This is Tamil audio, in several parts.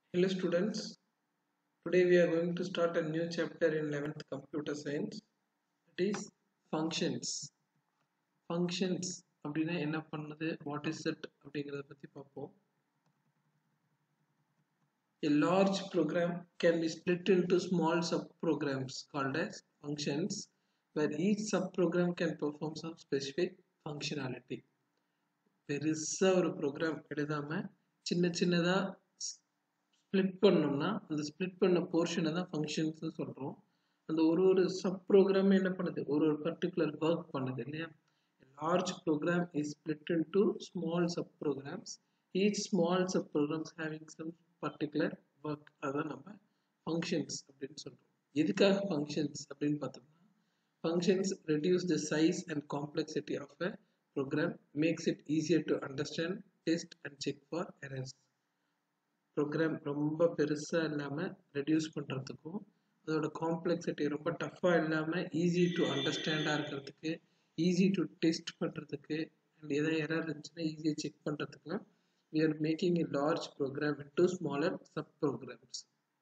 Hello students, today we are going to start a new chapter in 11th computer science that is functions. Functions அப்படின்னா என்ன பண்ணுது what is it அப்படிங்கிறத பத்தி பார்ப்போம் A large program can be split into small subprograms called as functions where each subprogram can perform some specific functionality. பெருசா ஒரு ப்ரோக்ராம் எழுதாம சின்ன சின்னதா ஸ்ப்ளிட் பண்ணோம்னா அந்த ஸ்ப்ளிட் பண்ண போர்ஷனை தான் ஃபங்க்ஷன்ஸ் சொல்கிறோம் அந்த ஒரு ஒரு சப் ப்ரோக்ராம் என்ன பண்ணுது ஒரு ஒரு பர்டிகுலர் ஒர்க் பண்ணுது இல்லையா large program is split into small sub programs each small sub programs having some particular work அதான் நம்ம ஃபங்க்ஷன்ஸ் அப்படின்னு சொல்கிறோம் எதுக்காக ஃபங்க்ஷன்ஸ் அப்படின்னு பார்த்தோம்னா functions reduce the size and complexity of a program makes it easier to understand test and check for errors program ரொம்ப பெருசாக இல்லாமல் ரெடியூஸ் பண்ணுறதுக்கும் அதோட காம்ப்ளெக்சிட்டி ரொம்ப டஃப்பாக இல்லாமல் ஈஸி டு அண்டர்ஸ்டாண்டாக இருக்கிறதுக்கு ஈஸி டு டெஸ்ட் பண்ணுறதுக்கு அண்ட் எதாவது எரர் இருந்துச்சுன்னா ஈஸியாக செக் பண்ணுறதுக்குலாம் we are making a large program into smaller subprograms.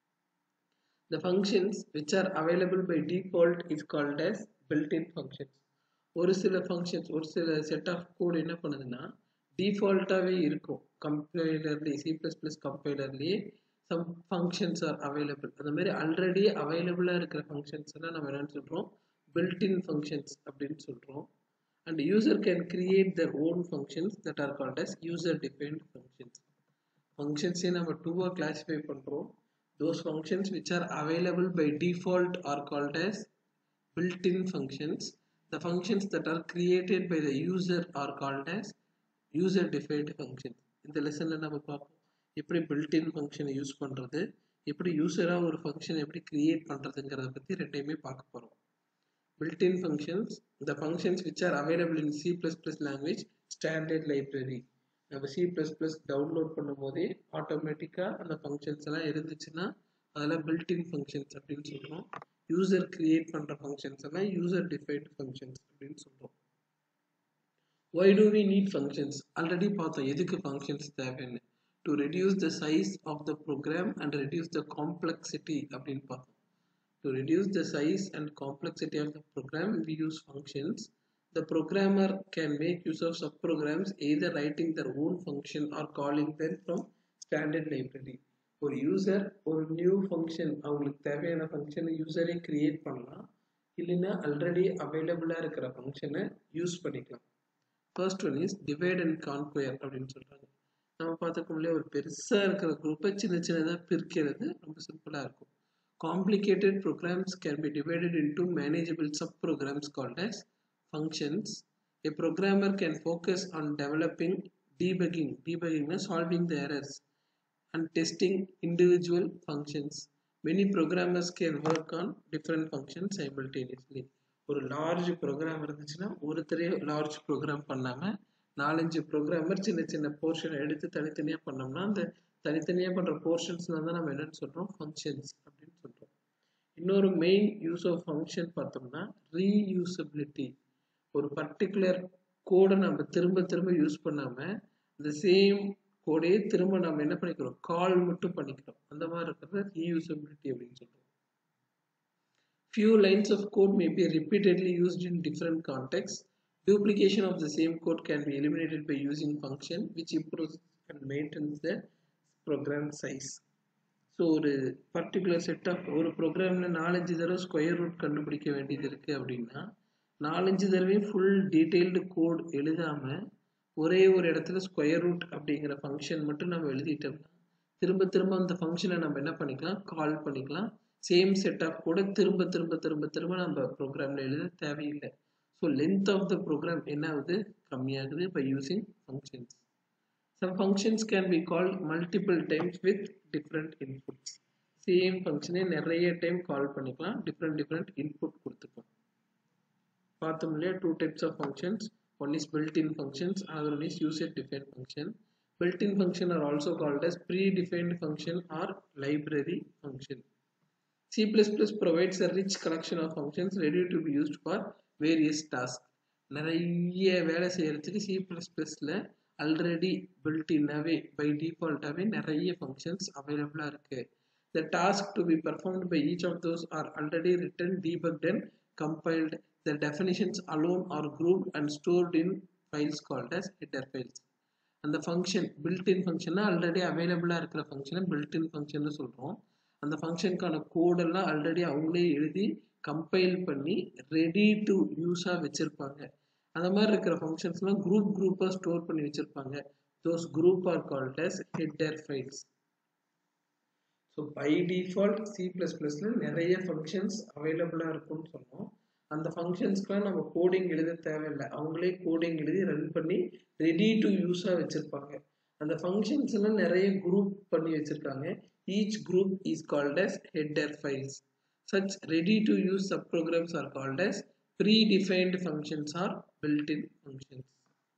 The functions which are available by default is called as built-in functions. ஒரு சில ஃபங்க்ஷன்ஸ் ஒரு சில செட் ஆஃப் கோட் என்ன பண்ணுதுன்னா டிஃபால்ட்டாகவே இருக்கும் கம்பைலர்லேயே சி ப்ளஸ் ப்ளஸ் கம்பைலர்லேயே சம் ஃபங்க்ஷன்ஸ் ஆர் அவைலபிள் அந்த மாதிரி ஆல்ரெடி அவைலபிளாக இருக்கிற ஃபங்க்ஷன்ஸ் எல்லாம் நம்ம என்னன்னு சொல்கிறோம் பில்டின் ஃபங்க்ஷன்ஸ் அப்படின்னு சொல்கிறோம் and user can create their own functions that are called as user defined functions functions நம்ம டூவாக கிளாஸிஃபை பண்ணுறோம் those functions which are available by default are called as built-in functions the functions that are created by the user are called as user defined functions இந்த லெசனில் நம்ம பார்ப்போம் எப்படி பில்டின் ஃபங்க்ஷனை யூஸ் பண்ணுறது எப்படி யூஸராக ஒரு ஃபங்க்ஷன் எப்படி கிரியேட் பண்ணுறதுங்கிறத பற்றி ரெண்டையுமே பார்க்க போகிறோம் built-in functions the functions which are available in C++ language standard library நம்ம சி ப்ளஸ் ப்ளஸ் டவுன்லோட் பண்ணும் போதே ஆட்டோமேட்டிக்காக அந்த ஃபங்க்ஷன்ஸ் எல்லாம் இருந்துச்சுன்னா அதெல்லாம் பில்டின் ஃபங்க்ஷன்ஸ் அப்படின்னு சொல்கிறோம் யூசர் கிரியேட் பண்ணுற ஃபங்க்ஷன்ஸ் எல்லாம் யூசர் டிஃபைன்ட் ஃபங்க்ஷன்ஸ் அப்படின்னு சொல்கிறோம் why do we need functions already பார்த்தோம் எதுக்கு ஃபங்க்ஷன்ஸ் தேவைன்னு to reduce the size of the program and reduce the complexity அப்படின்னு பார்த்தோம் To reduce the size and complexity of the program, we use functions. The programmer can make use of subprograms either writing their own function or calling them from standard library. ஒரு யூசர் ஒரு நியூ ஃபங்க்ஷன் அவங்களுக்கு தேவையான ஃபங்க்ஷனை யூசரே கிரியேட் பண்ணலாம் இல்லைன்னா ஆல்ரெடி அவைலபிளாக இருக்கிற ஃபங்க்ஷனை யூஸ் பண்ணிக்கலாம் first one is divide and conquer அப்படின்னு சொல்கிறாங்க நம்ம பார்த்துக்கோம் இல்லையா ஒரு பெருசாக இருக்கிற குரூப்பை சின்ன சின்னதாக பிரிக்கிறது ரொம்ப சிம்பிளாக இருக்கும் complicated programs can be divided into manageable subprograms called as functions. A programmer can focus on developing debugging, debugging means solving the errors and testing individual functions. Many programmers can work on different functions simultaneously. ஒரு லார்ஜ் ப்ரோக்ராம் இருந்துச்சுன்னா ஒருத்தரே லார்ஜ் ப்ரோக்ராம் பண்ணாமல் நாலஞ்சு ப்ரோக்ராமர் சின்ன சின்ன போர்ஷனை எடுத்து தனித்தனியாக பண்ணோம்னா அந்த தனித்தனியாக பண்ணுற போர்ஷன்ஸ்னால் தான் நம்ம என்னென்னு சொல்கிறோம் ஃபங்க்ஷன்ஸ் அப்படின்னு சொல்கிறோம் இன்னொரு மெயின் யூஸ் ஆஃப் ஃபங்க்ஷன் பார்த்தோம்னா ரீயூசபிலிட்டி ஒரு பர்டிகுலர் கோடை நம்ம திரும்ப திரும்ப யூஸ் பண்ணாமல் இந்த சேம் கோடே திரும்ப நம்ம என்ன பண்ணிக்கிறோம் கால் மட்டும் பண்ணிக்கிறோம் அந்த மாதிரி இருக்கிறது ரீயூசபிலிட்டி அப்படின்னு சொல்கிறோம் Few lines of code may be repeatedly used in different contexts. Duplication of the same code can be eliminated by using function which improves and maintains the program size so ஒரு பர்டிகுலர் செட் ஆஃப் ஒரு ப்ரோக்ராமில் நாலஞ்சு தடவை ஸ்கொயர் ரூட் கண்டுபிடிக்க வேண்டியது இருக்குது அப்படின்னா நாலஞ்சு தடவையும் ஃபுல் டீட்டெயில்டு கோட் எழுதாமல் ஒரே ஒரு இடத்துல ஸ்கொயர் ரூட் அப்படிங்கிற ஃபங்க்ஷன் மட்டும் நம்ம எழுதிட்டோம்னா திரும்ப திரும்ப அந்த ஃபங்க்ஷனை நம்ம என்ன பண்ணிக்கலாம் கால் பண்ணிக்கலாம் சேம் செட் ஆஃப் கூட திரும்ப திரும்ப திரும்ப திரும்ப நம்ம ப்ரோக்ராமில் எழுத தேவையில்லை so length of the program என்ன ஆகுது கம்மியாகுது by using functions Some functions can be called multiple times with different inputs. Same function நிறைய டைம் கால் பண்ணிக்கலாம் different different input கொடுத்துக்கலாம் பார்த்தோம் இல்லையா two types of functions one is built-in functions other one is user defined function built-in function are also called as pre-defined function or library function C++ provides a rich collection of functions ready to be used for various tasks நிறைய வேலை செய்யறதுக்கு சி ப்ளஸ் ப்ளஸில் ஆல்ரெடி பில்ட் இன்னாவே பை டிஃபால்ட்டாகவே நிறைய ஃபங்க்ஷன்ஸ் அவைலபிளாக இருக்குது The task to be performed by each of those are already written, debugged and compiled. The definitions alone are grouped and stored in files called as header files. அந்த ஃபங்க்ஷன் பில்ட்இன் ஃபங்க்ஷன்னா ஆல்ரெடி அவைலபிளாக இருக்கிற ஃபங்க்ஷனை பில்ட்இன் ஃபங்க்ஷன் சொல்கிறோம் அந்த ஃபங்க்ஷனுக்கான கோடெல்லாம் ஆல்ரெடி அவங்களே எழுதி கம்பைல் பண்ணி ரெடி டு யூஸாக வச்சுருப்பாங்க அந்த மாதிரி இருக்கிற ஃபங்க்ஷன்ஸ்லாம் குரூப் குரூப்பாக ஸ்டோர் பண்ணி வச்சுருப்பாங்க those group are called as header files so by default C plus ப்ளஸில் நிறைய ஃபங்க்ஷன்ஸ் அவைலபிளாக இருக்கும்னு சொன்னோம் அந்த ஃபங்க்ஷன்ஸ்க்குலாம் நம்ம கோடிங் எழுத தேவையில்லை அவங்களே கோடிங் எழுதி ரன் பண்ணி ரெடி டு யூஸாக வச்சுருப்பாங்க அந்த ஃபங்க்ஷன்ஸ் எல்லாம் நிறைய குரூப் பண்ணி வச்சுருக்காங்க each group is called as header files such ready to use sub programs are called as predefined functions are built in functions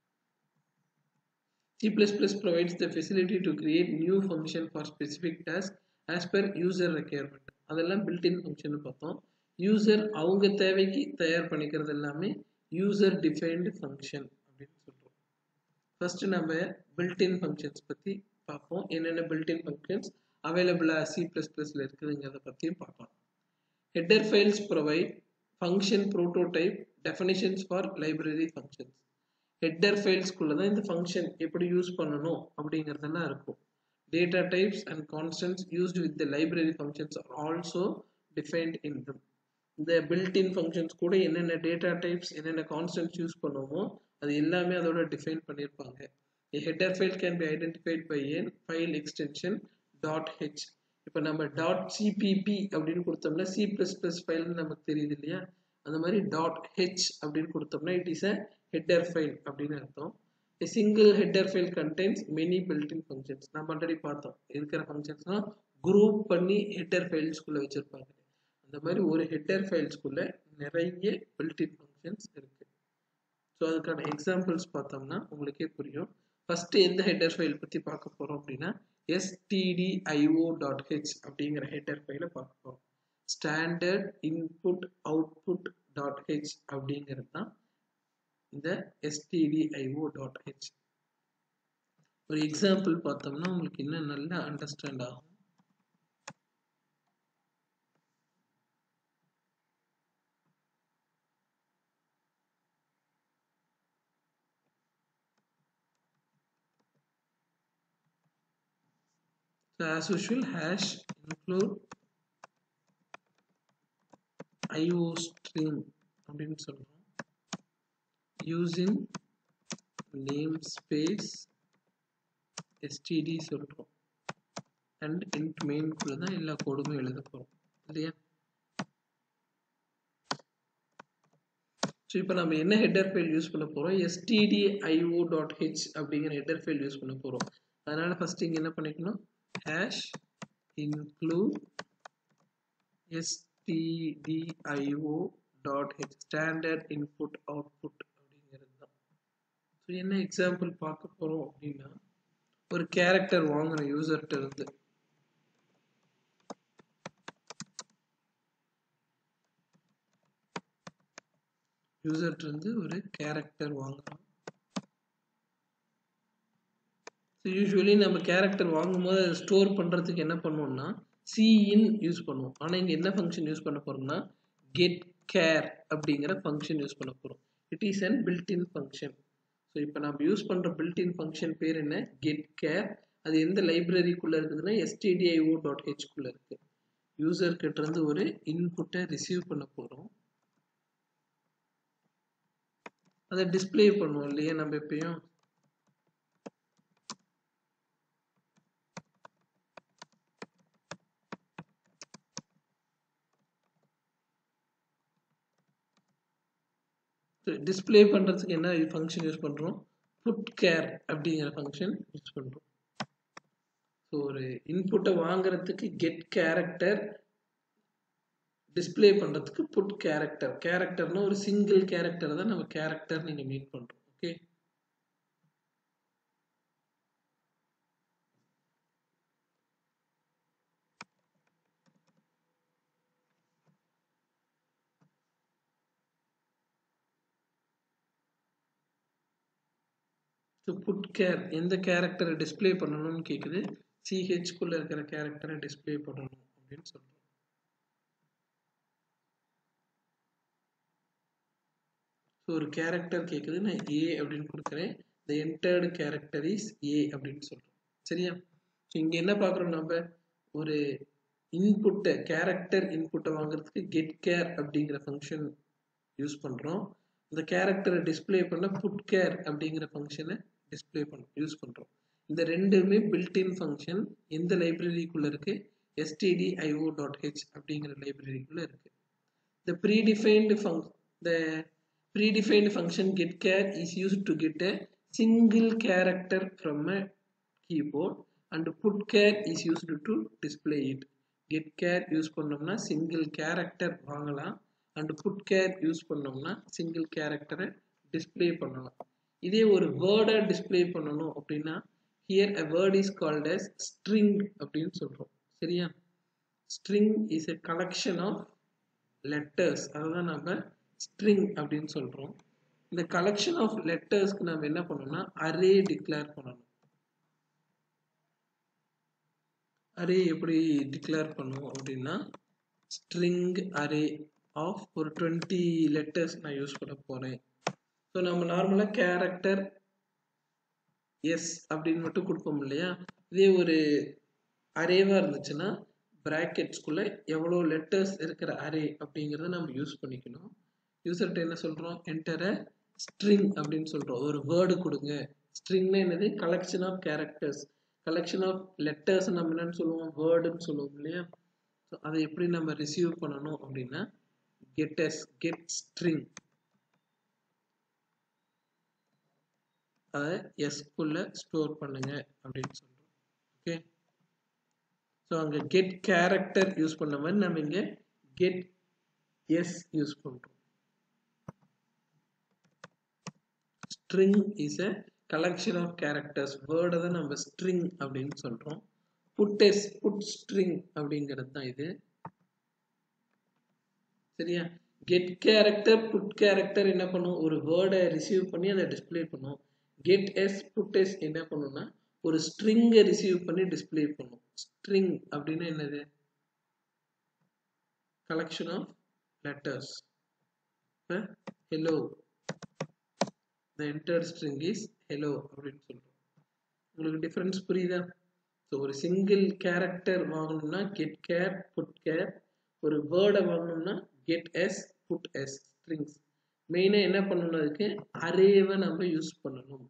C++ provides the facility to create new function for specific task as per user requirement அதெல்லாம் built-in function பார்த்தோம் யூசர் அவங்க தேவைக்கு தயார் பண்ணிக்கிறது எல்லாமே யூசர் டிஃபைன்டு ஃபங்க்ஷன் அப்படின்னு சொல்கிறோம் ஃபர்ஸ்ட் நம்ம built-in functions பற்றி பார்ப்போம் என்னென்ன built-in functions அவைலபிளாக சி ப்ளஸ் ப்ளஸில் இருக்குதுங்கிறத பற்றியும் பார்க்கலாம் header files provide function prototype definitions for library functions header ஃபைல்ஸ்குள்ளே தான் இந்த ஃபங்க்ஷன் எப்படி யூஸ் பண்ணணும் அப்படிங்கிறதெல்லாம் இருக்கும் data types and constants used with the library functions are also defined in them இந்த பில்ட்-இன் ஃபங்க்ஷன்ஸ் கூட என்னென்ன டேட்டா டைப்ஸ் என்னென்ன கான்ஸ்டன்ட்ஸ் யூஸ் பண்ணுவோமோ அது எல்லாமே அதோட டிஃபைன் பண்ணியிருப்பாங்க A header file can be identified by a file extension .h இப்போ நம்ம டாட் சிபிபி அப்படின்னு கொடுத்தோம்னா சி ப்ளஸ் ப்ளஸ் ஃபைல்னு நமக்கு தெரியுது இல்லையா அந்த மாதிரி டாட் ஹெச் அப்படின்னு கொடுத்தோம்னா it is a header file அப்படின்னு அர்த்தம் A single header file contains many built-in functions நம்ம ஆல்ரெடி பார்த்தோம் இருக்கிற ஃபங்க்ஷன்ஸ்லாம் குரூப் பண்ணி ஹெட்டர் ஃபைல்ஸ்குள்ளே வச்சுருப்பாங்க அந்த மாதிரி ஒரு ஹெட்டர் ஃபைல்ஸ்குள்ளே நிறைய பில்ட்-இன் ஃபங்க்ஷன்ஸ் இருக்குது ஸோ அதுக்கான எக்ஸாம்பிள்ஸ் பார்த்தோம்னா உங்களுக்கே புரியும் ஃபஸ்ட்டு எந்த ஹெட்டர் ஃபைல் பற்றி பார்க்க போகிறோம் அப்படின்னா எஸ்டிடிஐஓ டாட் ஹெச் அப்படிங்கிற ஹெட்டர் ஃபைலை பார்க்க போகிறோம் standard input output dot H அப்படிங்கிறது தான் இந்த stdio டாட் ஹெச் ஒரு எக்ஸாம்பிள் பார்த்தோம்னா உங்களுக்கு இன்னும் நல்லா அண்டர்ஸ்டாண்ட் ஆகும் So as usual hash include IO stream அப்படின்னு சொல்றோம் using namespace std சொல்றோம் and int main குள்ள தான் எல்லா கோடுமே எழுத போறோம் இல்லையா ஸோ இப்போ நம்ம என்ன ஹெட்டர் ஃபைல் யூஸ் பண்ண போகிறோம் stdio டாட் ஹெச் அப்படிங்கிற ஹெட்டர் ஃபைல் யூஸ் பண்ண போகிறோம் அதனால் ஃபஸ்ட்டு இங்கே என்ன பண்ணிக்கணும் hash include stdio dot H standard input output அப்படிங்கிறது தான் ஸோ என்ன எக்ஸாம்பிள் பார்க்க போகிறோம் அப்படின்னா ஒரு கேரக்டர் வாங்குற யூசர்கிட்ட இருந்து யூசர்கிட்ட இருந்து ஒரு கேரக்டர் வாங்குறோம் ஸோ யூஸ்வலி நம்ம கேரக்டர் வாங்கும்போது அதை ஸ்டோர் பண்ணுறதுக்கு என்ன பண்ணுவோம்னா சிஇன் யூஸ் பண்ணுவோம் ஆனால் இங்கே என்ன ஃபங்க்ஷன் யூஸ் பண்ண போகிறோம்னா கெட் கேர் அப்படிங்கிற ஃபங்க்ஷன் யூஸ் பண்ண போகிறோம் it is an built in function so இப்போ நம்ம யூஸ் பண்ணுற பில்ட்-இன் ஃபங்க்ஷன் பேர் என்ன கெட் கேர் அது எந்த லைப்ரரிக்குள்ளே இருக்குதுன்னா எஸ்டிடிஐஓ டாட் ஹெச்குள்ளே இருக்குது யூசர் கிட்டேருந்து ஒரு இன்புட்டை ரிசீவ் பண்ண போகிறோம் அதை டிஸ்பிளே பண்ணுவோம் இல்லையா நம்ம எப்பயும் டிஸ்பிளே பண்ணுறதுக்கு என்ன ஃபங்க்ஷன் யூஸ் பண்ணுறோம் புட் கேர் அப்படிங்கிற ஃபங்க்ஷன் யூஸ் பண்ணுறோம் ஸோ ஒரு இன்புட்டை வாங்குறதுக்கு கெட் கேரக்டர் டிஸ்பிளே பண்ணுறதுக்கு புட் கேரக்டர் கேரக்டர்னா ஒரு சிங்கிள் கேரக்டர் தான் நம்ம கேரக்டர் நீங்கள் மீட் பண்ணுறோம் ஓகே ஸோ புட் கேர் எந்த கேரக்டரை டிஸ்ப்ளே பண்ணணும்னு கேட்குது சிஹெச்குள்ளே இருக்கிற கேரக்டரை டிஸ்ப்ளே பண்ணணும் அப்படின்னு சொல்கிறோம் ஸோ ஒரு கேரக்டர் கேட்குது நான் ஏ அப்படின்னு கொடுக்குறேன் the entered character is A அப்படின்னு சொல்கிறோம் சரியா ஸோ இங்கே என்ன பார்க்குறோம் நம்ம ஒரு இன்புட்டை கேரக்டர் இன்புட்டை வாங்குறதுக்கு கெட் கேர் அப்படிங்கிற ஃபங்க்ஷன் யூஸ் பண்ணுறோம் இந்த கேரக்டரை டிஸ்ப்ளே பண்ண புட் கேர் அப்படிங்கிற ஃபங்க்ஷனை டிஸ்ப்ளே பண்ண யூஸ் பண்ணுறோம் இந்த ரெண்டுமே பில்டின் ஃபங்க்ஷன் எந்த லைப்ரரிக்குள்ளே இருக்குது எஸ்டிடி ஐஓ டாட் ஹெச் அப்படிங்கிற லைப்ரரிக்குள்ளே இருக்குது the predefined func the predefined function getChar is used to get a single character from a keyboard and putChar is used to display it getChar use பண்ணோம்னா சிங்கிள் கேரக்டர் வாங்கலாம் அண்ட் புட்கேர் யூஸ் பண்ணோம்னா சிங்கிள் கேரக்டரை டிஸ்ப்ளே பண்ணலாம் இதே ஒரு வேர்டை டிஸ்ப்ளே பண்ணணும் அப்படின்னா here a word is called as string அப்படின்னு சொல்கிறோம் சரியா string is a collection of letters அதுதான் நம்ம ஸ்ட்ரிங் அப்படின்னு சொல்கிறோம் இந்த கலெக்ஷன் ஆஃப் லெட்டர்ஸ்க்கு நம்ம என்ன பண்ணணும்னா அரே டிக்ளேர் பண்ணணும் அரே எப்படி டிக்ளேர் பண்ணுவோம் அப்படின்னா ஸ்ட்ரிங் அரே ஆஃப் ஒரு டுவெண்ட்டி லெட்டர்ஸ் நான் யூஸ் பண்ண போகிறேன் ஸோ நம்ம நார்மலாக கேரக்டர் எஸ் அப்படின்னு மட்டும் கொடுப்போம் இல்லையா இதே ஒரு அரேவாக இருந்துச்சுன்னா ப்ராக்கெட்ஸ்குள்ளே எவ்வளோ லெட்டர்ஸ் இருக்கிற அரே அப்படிங்கிறத நம்ம யூஸ் பண்ணிக்கணும் யூசர்கிட்ட என்ன சொல்கிறோம் என்டரை ஸ்ட்ரிங் அப்படின்னு சொல்கிறோம் ஒரு வேர்டு கொடுங்க ஸ்ட்ரிங்னா என்னது collection of characters collection of letters நம்ம என்னன்னு சொல்லுவோம் வேர்டுன்னு சொல்லுவோம் இல்லையா ஸோ அதை எப்படி நம்ம ரிசீவ் பண்ணணும் அப்படின்னா கெட் எஸ் கெட் ஸ்ட்ரிங் அதை எஸ்குள்ள ஸ்டோர் பண்ணுங்க அப்படின்னு சொல்கிறோம் ஓகே ஸோ அங்கே கெட் கேரக்டர் யூஸ் பண்ண மாதிரி நம்ம இங்கே கெட் எஸ் யூஸ் பண்ணுறோம் string is a collection of characters வேர்டை தான் நம்ம ஸ்ட்ரிங் அப்படின்னு சொல்கிறோம் புட் எஸ் புட் ஸ்ட்ரிங் அப்படிங்கிறது தான் இது சரியா கெட் கேரக்டர் புட் கேரக்டர் என்ன பண்ணும் ஒரு வேர்டை ரிசீவ் பண்ணி அதை டிஸ்பிளே பண்ணும் கெட் எஸ் புட் எஸ் என்ன பண்ணும்னா ஒரு ஸ்ட்ரிங்கை ரிசீவ் பண்ணி டிஸ்பிளே பண்ணும் ஸ்ட்ரிங் அப்படின்னா என்னது collection of letters hello the enter string is hello அப்படின்னு சொல்றோம் உங்களுக்கு டிஃப்ரென்ஸ் புரியுதா ஸோ ஒரு சிங்கிள் கேரக்டர் வாங்கணும்னா கெட் கேர் புட் கேர் ஒரு வேர்டை வாங்கணும்னா get S put S strings மெயினாக என்ன பண்ணணும் அதுக்கு அரேவை நம்ம யூஸ் பண்ணணும்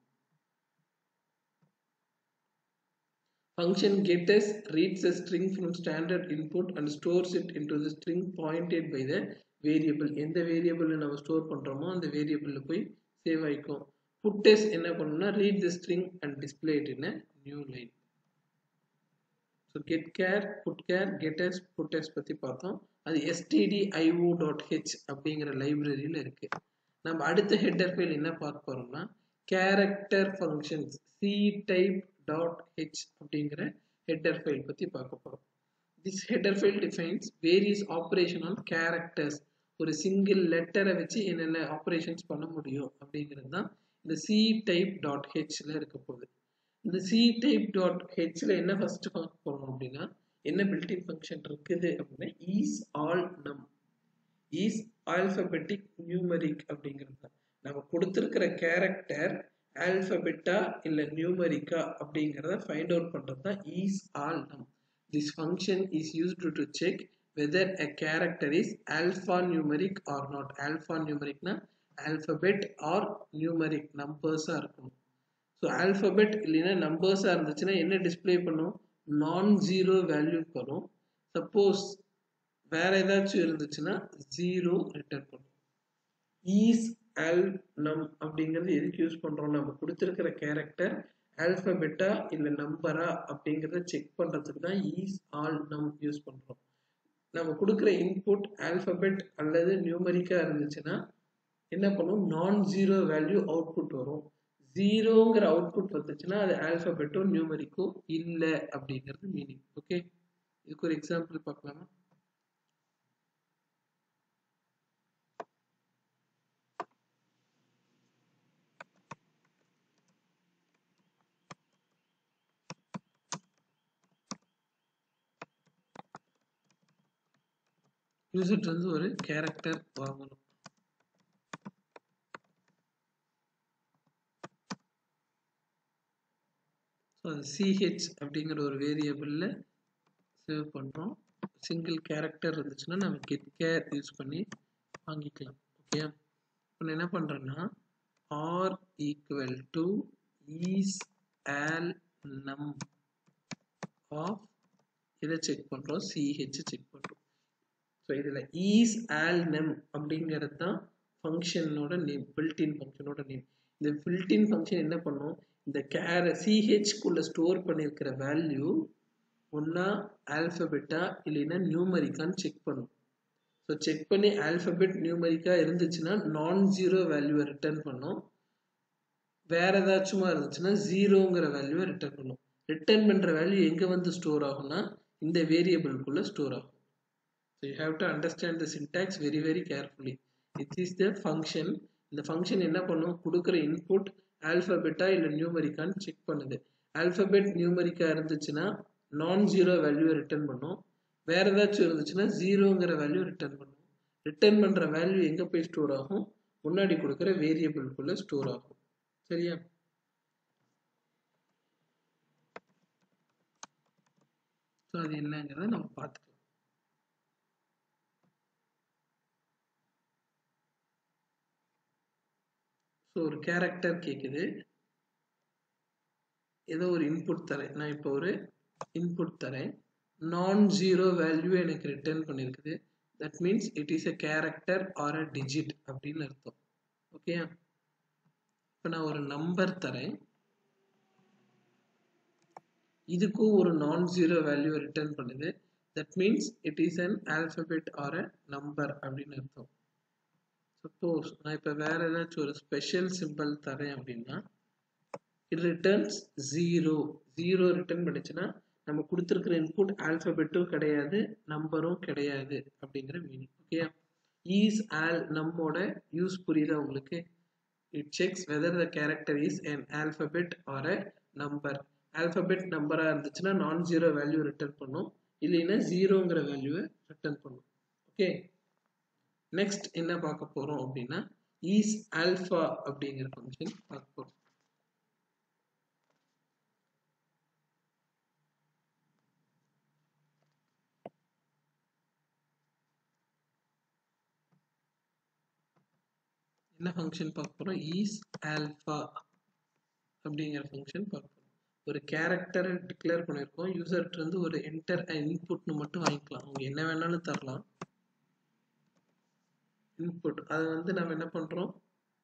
Function getS reads a string from standard input and stores it into the string pointed by the variable. எந்த வேரியபிள் நம்ம ஸ்டோர் பண்றோமோ அந்த வேரியபிள்ல போய் சேவ் ஆயிக்கும் புட்டஸ் என்ன பண்ணணும்னா read the string and display it in new line so get char put char gets puts பற்றி பார்த்தோம் அது எஸ்டிடி ஐஓ டாட் ஹெச் அப்படிங்கிற லைப்ரரியில் இருக்கு நம்ம அடுத்த ஹெட்டர் ஃபைல் என்ன பார்க்க போறோம்னா character functions C type dot H அப்படிங்கிற ஹெட்டர் ஃபைல் பற்றி பார்க்க போகிறோம் this header file defines various operation on characters ஒரு சிங்கிள் லெட்டரை வச்சு என்னென்ன ஆப்ரேஷன்ஸ் பண்ண முடியும் அப்படிங்கிறது தான் இந்த சி டைப் டாட் ஹெச்சில் இருக்க போகுது இந்த சி டைப் டாட் ஹெச்சில் என்ன ஃபர்ஸ்ட் பார்க்க போகிறோம் அப்படின்னா என்ன பில்டிங் ஃபங்க்ஷன் இருக்குது அப்படின்னா is al num is alphabetic numeric அப்படிங்கிறது தான் நம்ம கொடுத்துருக்கிற கேரக்டர் ஆல்பபெட்டா இல்லை நியூமரிக்கா அப்படிங்கிறத ஃபைண்ட் அவுட் பண்ணுறது தான் is al num this function is used to check whether a character is alphanumeric or not alphanumeric-னா alphabet or numeric numbers-ஆ இருக்கணும் ஸோ ஆல்பபெட் இல்லைன்னா நம்பர்ஸாக இருந்துச்சுன்னா என்ன டிஸ்பிளே பண்ணும் நான் ஜீரோ வேல்யூ வரும் சப்போஸ் வேற ஏதாச்சும் இருந்துச்சுன்னா ஜீரோ ரிட்டர்ன் பண்ணும் ஈஸ் ஆல் நம் அப்படிங்கிறது எதுக்கு யூஸ் பண்ணுறோம் நம்ம கொடுத்துருக்கிற கேரக்டர் ஆல்பபெட்டா இல்லை நம்பரா அப்படிங்கிறத செக் பண்ணுறதுக்கு தான் ஈஸ் ஆல் நம் யூஸ் பண்ணுறோம் நம்ம கொடுக்குற இன்புட் ஆல்பபெட் அல்லது நியூமரிக்கா இருந்துச்சுன்னா என்ன பண்ணும் நான் ஜீரோ வேல்யூ அவுட்புட் வரும் ஜீரோங்கிற அவுட்புட் வந்துச்சுன்னா அது ஆல்பபெட்டோ நியூமரிக்கோ இல்லை அப்படிங்கிறது மீனிங் ஓகே இதுக்கு ஒரு எக்ஸாம்பிள் பார்க்கலாமா யூசர்ட் வந்து ஒரு கேரக்டர் வாங்கணும் ஸோ அது சிஹெச் அப்படிங்கிற ஒரு வேரியபிளில் சேவ் பண்ணுறோம் சிங்கிள் கேரக்டர் இருந்துச்சுன்னா நம்ம கெட் கேர் யூஸ் பண்ணி வாங்கிக்கலாம் ஓகே இப்போ நான் என்ன பண்ணுறேன்னா R equal to is al num of இதை செக் பண்ணுறோம் சிஹெச் செக் பண்ணுறோம் ஸோ இதில் ஈஸ் ஆல் நெம் அப்படிங்கிறது தான் ஃபங்க்ஷனோட நேம் பில்டின் ஃபங்க்ஷனோட நேம் இந்த பில்டின் ஃபங்க்ஷன் என்ன பண்ணும் இந்த கேர சிஹெச்குள்ளே ஸ்டோர் பண்ணியிருக்கிற வேல்யூ ஒன்றா ஆல்ஃபபெட்டா இல்லைன்னா நியூமரிக்கான்னு செக் பண்ணும் ஸோ செக் பண்ணி ஆல்ஃபபெட் நியூமரிக்கா இருந்துச்சுன்னா நான் ஜீரோ வேல்யூவை ரிட்டர்ன் பண்ணும் வேற ஏதாச்சுமா இருந்துச்சுன்னா ஜீரோங்கிற வேல்யூவை ரிட்டர்ன் பண்ணும் ரிட்டர்ன் பண்ணுற வேல்யூ எங்கே வந்து ஸ்டோர் ஆகும்னா இந்த வேரியபிள்குள்ளே ஸ்டோர் ஆகும் so you have to understand the syntax very very carefully it is the function இந்த ஃபங்க்ஷன் என்ன பண்ணும் கொடுக்குற இன்புட் ஆல்ஃபபெட்டா இல்லை நியூமரிக்கான்னு செக் பண்ணுது ஆல்ஃபபெட் நியூமரிக்கா இருந்துச்சுன்னா நான் ஜீரோ வேல்யூவை ரிட்டர்ன் பண்ணும் வேற ஏதாச்சும் இருந்துச்சுன்னா ஜீரோங்கிற வேல்யூ ரிட்டர்ன் பண்ணும் ரிட்டர்ன் பண்ணுற வேல்யூ எங்கே போய் ஸ்டோர் ஆகும் முன்னாடி கொடுக்குற வேரியபிள்குள்ளே ஸ்டோர் ஆகும் சரியா ஸோ அது என்னங்கிறத நம்ம பார்த்துக்கலாம் ஸோ ஒரு கேரக்டர் கேட்குது ஏதோ ஒரு இன்புட் தரேன் நான் இப்போ ஒரு இன்புட் தரேன் நான் ஜீரோ வேல்யூ எனக்கு ரிட்டர்ன் பண்ணியிருக்குது that means it is a character or a digit அப்படின்னு அர்த்தம் ஓகே இப்போ நான் ஒரு நம்பர் தரேன் இதுக்கும் ஒரு நான் ஜீரோ வேல்யூ ரிட்டர்ன் பண்ணுது that means it is an alphabet or a number அப்படின்னு அர்த்தம் சப்போஸ் நான் இப்போ வேற ஏதாச்சும் ஒரு ஸ்பெஷல் சிம்பிள் தரேன் அப்படின்னா it returns zero zero return பண்ணிச்சுன்னா நம்ம கொடுத்துருக்கிற இன்புட் ஆல்பபெட்டும் கிடையாது நம்பரும் கிடையாது அப்படிங்கிற மீனிங் ஓகே ஈஸ் ஆல் நம்மோட யூஸ் புரியுதா உங்களுக்கு it checks whether the character is an alphabet or a number alphabet நம்பராக இருந்துச்சுன்னா நான் ஜீரோ வேல்யூ ரிட்டர்ன் பண்ணும் இல்லைன்னா ஜீரோங்கிற வேல்யூவை ரிட்டர்ன் பண்ணும் ஓகே நெக்ஸ்ட் என்ன பார்க்க போகிறோம் அப்படின்னா ஈஸ் ஆல்ஃபா அப்படிங்கிற ஃபங்க்ஷன் பார்க்க போகிறோம் என்ன ஃபங்க்ஷன் பார்க்க போகிறோம் ஈஸ் ஆல்ஃபா அப்படிங்கிற ஃபங்க்ஷன் பார்க்க போகிறோம் ஒரு கேரக்டரை டிக்ளேர் பண்ணியிருக்கோம் யூசர்கிட்ட இருந்து ஒரு என்டர் இன்புட்னு மட்டும் வாங்கிக்கலாம் அவங்க என்ன வேணாலும் தரலாம் இன்புட் அதை வந்து நம்ம என்ன பண்ணுறோம்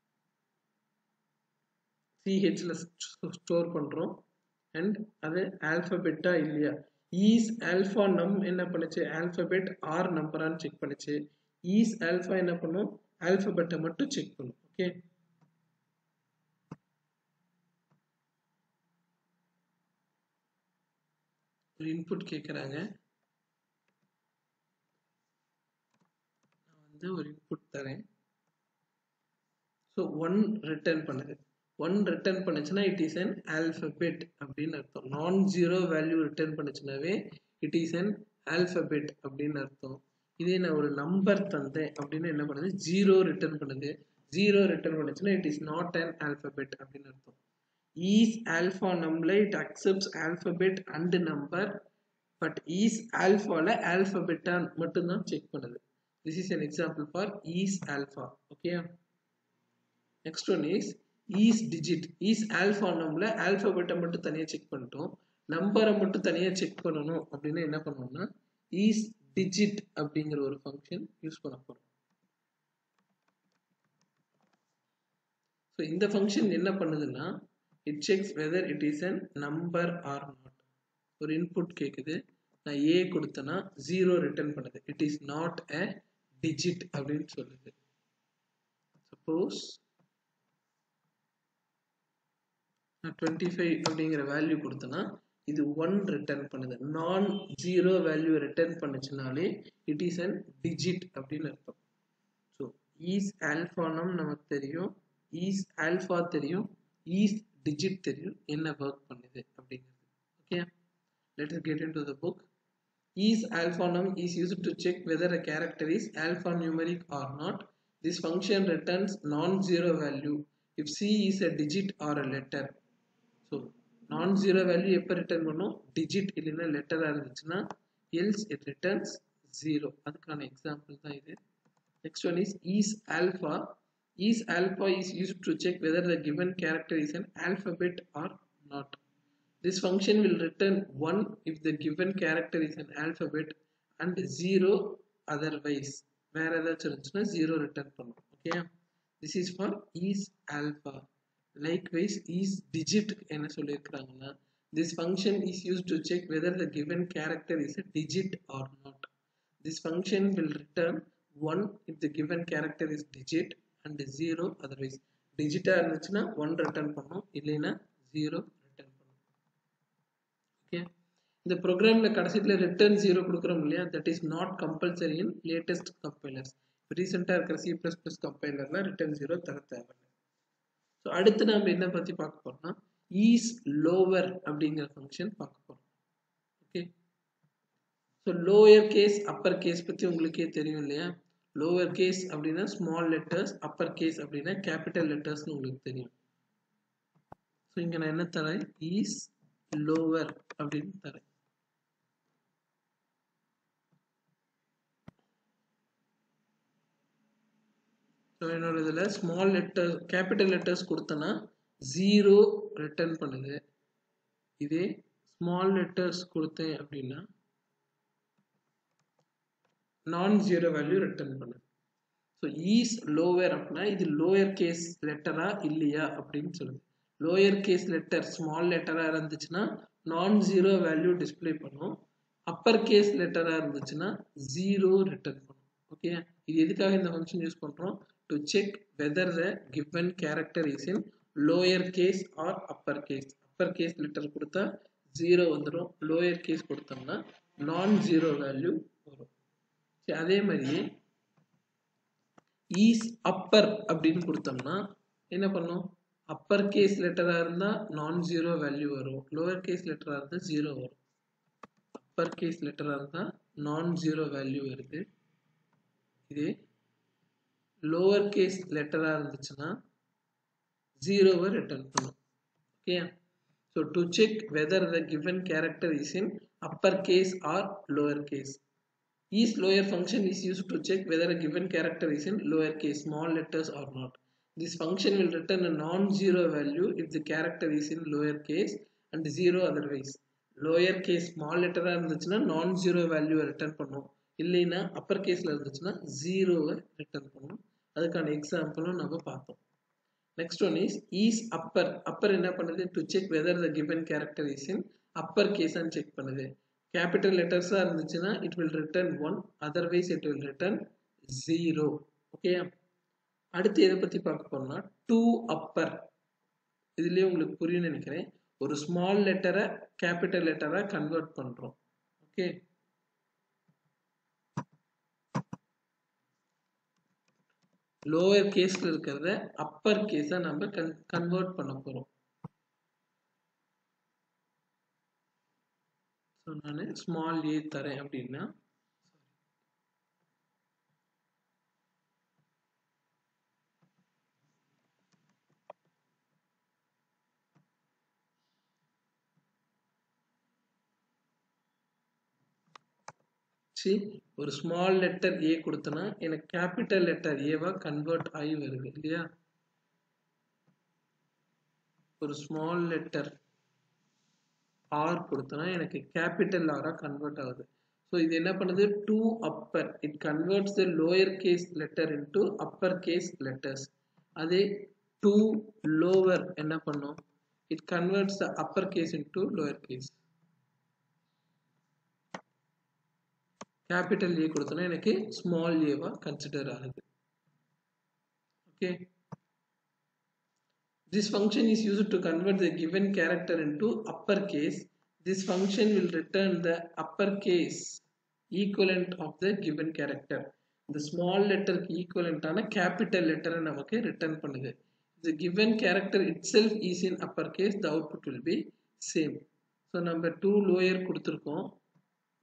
சிஹெச்ல ஸ்டோர் பண்ணுறோம் அண்ட் அது ஆல்ஃபபெட்டா இல்லையா ஈஸ் ஆல்ஃபா நம் என்ன பண்ணுச்சு ஆல்ஃபபெட் ஆர் நம்பரான்னு செக் பண்ணுச்சு ஈஸ் ஆல்ஃபா என்ன பண்ணும் ஆல்ஃபபெட்டை மட்டும் செக் பண்ணும் ஓகே ஒரு இன்புட் கேட்குறாங்க நான் வந்து ஒரு இன்புட் தரேன் ஸோ ஒன் ரிட்டர்ன் பண்ணுது ஒன் ரிட்டர்ன் பண்ணுச்சுன்னா இட் இஸ் அன் ஆல்ஃபபெட் அப்படின்னு அர்த்தம் நான் ஜீரோ வேல்யூ ரிட்டர்ன் பண்ணுச்சுனாவே இட் இஸ் அன் ஆல்ஃபபெட் அப்படின்னு அர்த்தம் இதே நான் ஒரு நம்பர் தந்தேன் அப்படின்னு என்ன பண்ணுது ஜீரோ ரிட்டர்ன் பண்ணுது ஜீரோ ரிட்டர்ன் பண்ணுச்சுன்னா it is not an alphabet அப்படின்னு அர்த்தம் ஈஸ் ஆல்ஃபா நம்பர்ல it accepts alphabet and number but is ஆல்ஃபால ஆல்ஃபபெட்டா மட்டும்தான் செக் பண்ணுது this is an example for is alpha okay next one is is digit is alpha நம்பர்ல ஆல்ஃபபெட்டை மட்டும் தனியாக செக் பண்ணிட்டோம் நம்பரை மட்டும் தனியாக செக் பண்ணணும் அப்படின்னு என்ன பண்ணோம்னா ஈஸ் டிஜிட் அப்படிங்கிற ஒரு ஃபங்க்ஷன் யூஸ் பண்ண போகிறோம் ஸோ இந்த ஃபங்க்ஷன் என்ன பண்ணுதுன்னா it checks whether it is an number or not ஒரு இன்புட் கேட்குது நான் ஏ கொடுத்தேன்னா ஜீரோ ரிட்டர்ன் பண்ணுது it is not a digit அப்படின்னு சொல்லுது சப்போஸ் நான் டுவெண்ட்டி ஃபைவ் அப்படிங்கிற வேல்யூ கொடுத்தேன்னா இது ஒன் ரிட்டர்ன் பண்ணுது நான் ஜீரோ வேல்யூ ரிட்டர்ன் பண்ணுச்சுனாலே இட் இஸ் அன் டிஜிட் அப்படின்னு அர்த்தம் ஸோ ஈஸ் ஆல்ஃபானம் நமக்கு தெரியும் ஈஸ் ஆல்ஃபா தெரியும் ஈஸ் டிஜிட் தெரியும் என்ன ஒர்க் பண்ணுது அப்படிங்கிறது okay let us get into the book is alpha num is used to check whether a character is alphanumeric or not this function returns non-zero value if c is a digit or a letter so non-zero value எப்போ return பண்ணும் digit இல்லைன்னா லெட்டராக இருந்துச்சுன்னா else it returns zero அதுக்கான எக்ஸாம்பிள் தான் இது next one is is alpha is alpha is used to check whether the given character is an alphabet or not this function will return 1 if the given character is an alphabet and 0 otherwise வேற ஏதாச்சும் இருந்துச்சுன்னா 0 return பண்ணும் okay this is for is alpha likewise is digit என்ன சொல்லியிருக்கிறாங்கன்னா this function is used to check whether the given character is a digit or not this function will return 1 if the given character is digit and 0 otherwise digit இருந்துச்சுன்னா 1 return பண்ணும் இல்லைன்னா 0 return பண்ணும் ஓகே இந்த ப்ரோக்ராமில் கடைசியில் ரிட்டர்ன் ஜீரோ கொடுக்குறோம் இல்லையா that is not compulsory in latest compilers ரீசெண்டாக இருக்கிற சி ப்ளஸ் ப்ளஸ் கம்பைலர்லாம் ரிட்டர்ன் ஜீரோ தர தேவையில்லை ஸோ அடுத்து நம்ம என்ன பற்றி பார்க்க போறோம்னா ஈஸ் லோவர் அப்படிங்கிற ஃபங்க்ஷன் பார்க்க போகிறோம் okay so lower case upper case பற்றி உங்களுக்கே தெரியும் இல்லையா லோவர் கேஸ் அப்படின்னா ஸ்மால் லெட்டர்ஸ் அப்பர் கேஸ் அப்படின்னா கேபிட்டல் லெட்டர்ஸ்னு உங்களுக்கு தெரியும் ஸோ இங்கே நான் என்ன தரேன் ஈஸ் லோவர் அப்படின்னு தரேன் ஸோ என்னோட இதில் ஸ்மால் லெட்டர் கேபிட்டல் லெட்டர்ஸ் கொடுத்தேன்னா ஜீரோ ரிட்டர்ன் பண்ணுது இதே ஸ்மால் லெட்டர்ஸ் கொடுத்தேன் அப்படின்னா நான் ஜீரோ வேல்யூ ரிட்டர்ன் பண்ணுது ஸோ ஈஸ் லோவர் அப்படின்னா இது லோயர் கேஸ் லெட்டரா இல்லையா அப்படின்னு சொல்லுது லோயர் கேஸ் லெட்டர் ஸ்மால் லெட்டராக இருந்துச்சுன்னா நான் ஜீரோ வேல்யூ டிஸ்பிளே பண்ணும் அப்பர் கேஸ் லெட்டராக இருந்துச்சுன்னா ஜீரோ ரிட்டர்ன் பண்ணும் ஓகே இது எதுக்காக இந்த ஃபங்க்ஷன் யூஸ் பண்ணுறோம் to check whether the given character is in lower case or upper case upper case letter கொடுத்தா ஜீரோ வந்துடும் லோயர் கேஸ் கொடுத்தோம்னா நான் ஜீரோ வேல்யூ வரும் சரி அதே மாதிரி ஈஸ் அப்பர் அப்படின்னு கொடுத்தோம்னா என்ன பண்ணும் அப்பர் கேஸ் லெட்டராக இருந்தால் நான் ஜீரோ வேல்யூ வரும் லோவர் கேஸ் லெட்டராக இருந்தால் ஜீரோ வரும் அப்பர் கேஸ் லெட்டராக இருந்தால் நான் ஜீரோ வேல்யூ வருது இதே லோவர் கேஸ் லெட்டராக இருந்துச்சுன்னா ஜீரோவை ரிட்டர்ன் பண்ணும் okay so to check whether the given character is in upper case or lower case is lower function is used to check whether a given character is in lower case small letters or not this function will return a non-zero value if the character is in lower case and zero otherwise lower case small letter இருந்துச்சுன்னா நான் ஜீரோ வேல்யூவை ரிட்டர்ன் பண்ணும் இல்லைன்னா அப்பர் கேஸில் இருந்துச்சுன்னா ஜீரோவை ரிட்டர்ன் பண்ணும் அதுக்கான எக்ஸாம்பிளும் நம்ம பார்த்தோம் next one is is upper upper என்ன பண்ணுது to check whether the given character is in upper கேஸான்னு செக் பண்ணுது கேபிட்டல் லெட்டர்ஸாக இருந்துச்சுன்னா it will return one otherwise it will return zero okay அடுத்து எதை பற்றி பார்க்க போறோம்னா டூ அப்பர் இதுலேயே உங்களுக்கு புரியும்னு நினைக்கிறேன் ஒரு ஸ்மால் லெட்டரை கேபிட்டல் லெட்டராக கன்வெர்ட் பண்ணுறோம் ஓகே லோவர் கேஸில் இருக்கிறத அப்பர் கேஸாக நம்ம கன் கன்வெர்ட் பண்ண போகிறோம் ஸோ நான் ஸ்மால் ஏ தரேன் அப்படின்னா சி ஒரு ஸ்மால் லெட்டர் ஏ கொடுத்தனா எனக்கு கேபிட்டல் லெட்டர் ஏவா கன்வெர்ட் ஆகி வருது இல்லையா ஒரு ஸ்மால் லெட்டர் ஆர் கொடுத்தனா எனக்கு கேபிட்டல் ஆரா கன்வெர்ட் ஆகுது ஸோ இது என்ன பண்ணுது to upper it converts the lower case letter into upper case letters அதே டூ லோவர் என்ன பண்ணும் it converts the upper case into lower case capital A கொடுத்தோன்னா எனக்கு ஸ்மால் ஏவா கன்சிடர் ஆகுது okay This function is used to convert the given character into uppercase. This function will return the uppercase equivalent of the given character. The small letter equivalent ஆன capital letter நமக்கு return பண்ணுது. The given character itself is in uppercase, the output will be same. So நம்ம 2 lower கொடுத்திருக்கோம்.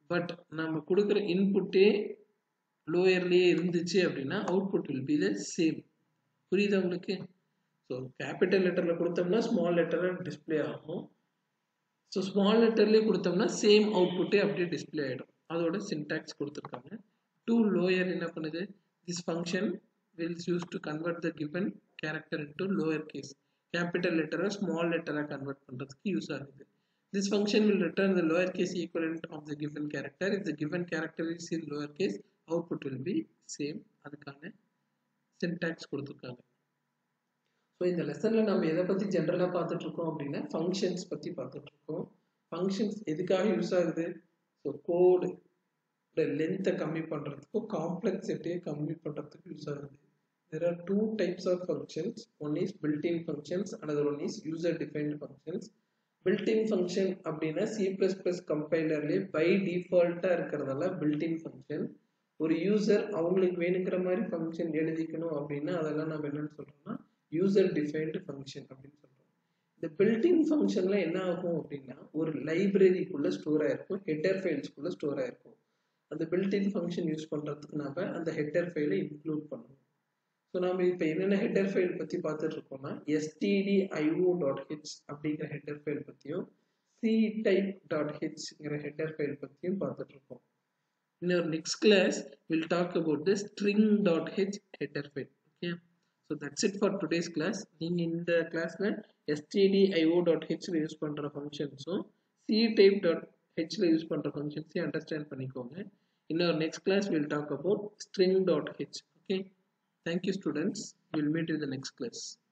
பட் நம்ம கொடுக்குற இன்புட்டே லோயர்லேயே இருந்துச்சு அப்படின்னா output will be the same புரியுதா உங்களுக்கு ஸோ கேபிட்டல் லெட்டரில் கொடுத்தோம்னா ஸ்மால் லெட்டரில் டிஸ்பிளே ஆகும் ஸோ ஸ்மால் லெட்டர்லேயே கொடுத்தோம்னா சேம் அவுட்புட்டே அப்படியே டிஸ்பிளே ஆகிடும் அதோட சின்டாக்ஸ் கொடுத்துருக்காங்க டூ லோயர் என்ன பண்ணுது this function wills use to convert the given character into lower case capital லெட்டரை ஸ்மால் லெட்டராக கன்வெர்ட் பண்ணுறதுக்கு யூஸ் ஆகுது This function will return the lowercase equivalent of the given character. If the given character is in lowercase, output will be same. அதுக்கான syntax கொடுத்துருக்காங்க ஸோ இந்த லெசனில் நம்ம எதை பற்றி ஜென்ரலாக பார்த்துட்டு இருக்கோம் அப்படின்னா ஃபங்க்ஷன்ஸ் பற்றி பார்த்துட்டு இருக்கோம் ஃபங்க்ஷன்ஸ் எதுக்காக யூஸ் ஆகுது ஸோ கோடு லென்த்தை கம்மி பண்ணுறதுக்கும் காம்ப்ளெக்சிட்டியை கம்மி பண்ணுறதுக்கு யூஸ் ஆகுது there are two types of functions one is built-in functions another one is user defined functions built-in function அப்படின்னா சி ப்ளஸ் ப்ளஸ் கம்பைலர்லேயே பை டிஃபால்ட்டாக இருக்கிறதால built-in function ஒரு யூசர் அவங்களுக்கு வேணுங்கிற மாதிரி ஃபங்க்ஷன் எழுதிக்கணும் அப்படின்னா அதெல்லாம் நம்ம என்னன்னு சொல்றோம்னா யூசர் டிஃபைன்டு ஃபங்க்ஷன் அப்படின்னு சொல்றோம் இந்த built-in ஃபங்க்ஷன்ல என்ன ஆகும் அப்படின்னா ஒரு லைப்ரரிக்குள்ள ஸ்டோர் ஆயிருக்கும் ஹெட்டர் ஃபைல்ஸ்க்குள்ள ஸ்டோர் ஆயிருக்கும் அந்த built-in ஃபங்க்ஷன் யூஸ் பண்றதுக்கு நாம அந்த ஹெட்டர் ஃபைலை இன்க்ளூட் பண்ணுவோம் ஸோ நம்ம இப்போ என்னென்ன ஹெட்டர் ஃபைல் பற்றி பார்த்துட்டு இருக்கோம்னா எஸ்டிடிஐஓ டாட் ஹெச் அப்படிங்கிற ஹெட்டர் ஃபைல் பற்றியும் சி டைப் டாட் ஹெச்ங்கிற ஹெட்டர் ஃபைல் பற்றியும் பார்த்துட்டு இருக்கோம் இன்னொரு next class will talk about the string dot H header file okay so that's it for today's class நீங்கள் இந்த கிளாஸில் எஸ்டிடிஐஓ டாட் ஹெச்சில் யூஸ் பண்ணுற ஃபங்க்ஷன்ஸும் சி டைப் டாட் ஹெச்சில் யூஸ் பண்ணுற ஃபங்க்ஷன்ஸையும் அண்டர்ஸ்டாண்ட் பண்ணிக்கோங்க இன்னொரு next class will talk about string dot H okay Thank you students. We will meet in the next class.